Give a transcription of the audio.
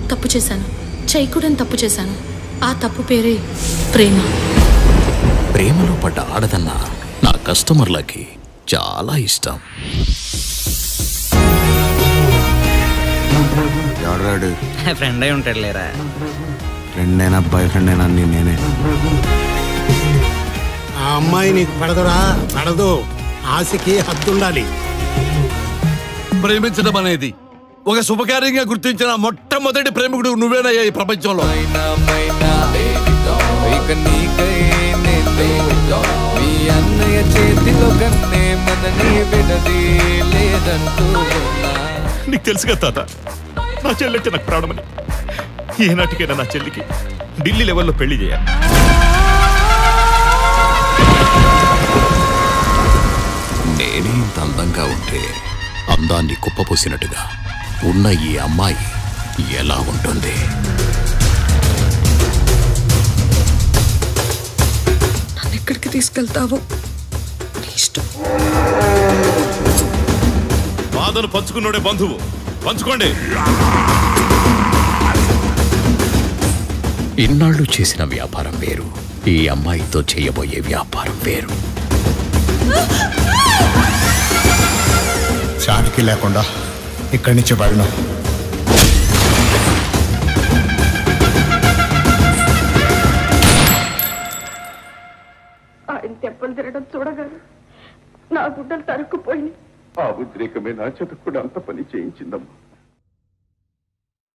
తప్పు చేశాను చేయకూడని తప్పు చేశాను ఆ తప్పు పేరే ప్రేమ ప్రేమలో పడ్డ ఆడదన్న నా కస్టమర్లకి చాలా ఇష్టం ఎవడాడు ఫ్రెండ్ అయి ఉంటాడు లేరా ఫ్రెండ్ అయినా బాయ్ ఫ్రెండ్ అయినా అన్ని నేనే ఆ అమ్మాయి నీకు పడదురా పడదు ఆశకి హద్దుండాలి ప్రేమించడం అనేది ఒక శుభకార్యంగా గుర్తించిన మొట్టమొదటి ప్రేమికుడు నువ్వేనయ్యా ఈ ప్రపంచంలో ఇక నీకై నేనే మీ అన్నయ్య చేతిలో కన్నే మనని విడది లేదంటూ ఉన్నా నీకు తెలుసు కదా తాత నా చెల్లెంటే నాకు ప్రాణమని ఏనాటికైనా నా చెల్లికి ఢిల్లీ లెవెల్లో పెళ్లి చేయాలి నేనే ఇంత అందంగా ఉంటే అందాన్ని కుప్పపోసినట్టుగా ఉన్న ఈ అమ్మాయి ఎలా ఉంటుంది నన్ను ఎక్కడికి తీసుకెళ్తావో నీ ఇష్టం బాధను పంచుకున్నోడే బంధువు పంచుకోండి ఇన్నాళ్ళు చేసిన వ్యాపారం వేరు ఈ అమ్మాయితో చేయబోయే వ్యాపారం వేరు చారికి లేకుండా ఇక్కడి నుంచి వెళ్ళను ఆయన తెప్పలు తిరగడం చూడగానే నా గుడ్డలు తరుక్కుపోయినాయి ఆ ఉద్రేకమే నా చేత కూడా అంత పని చేయించిందమ్మా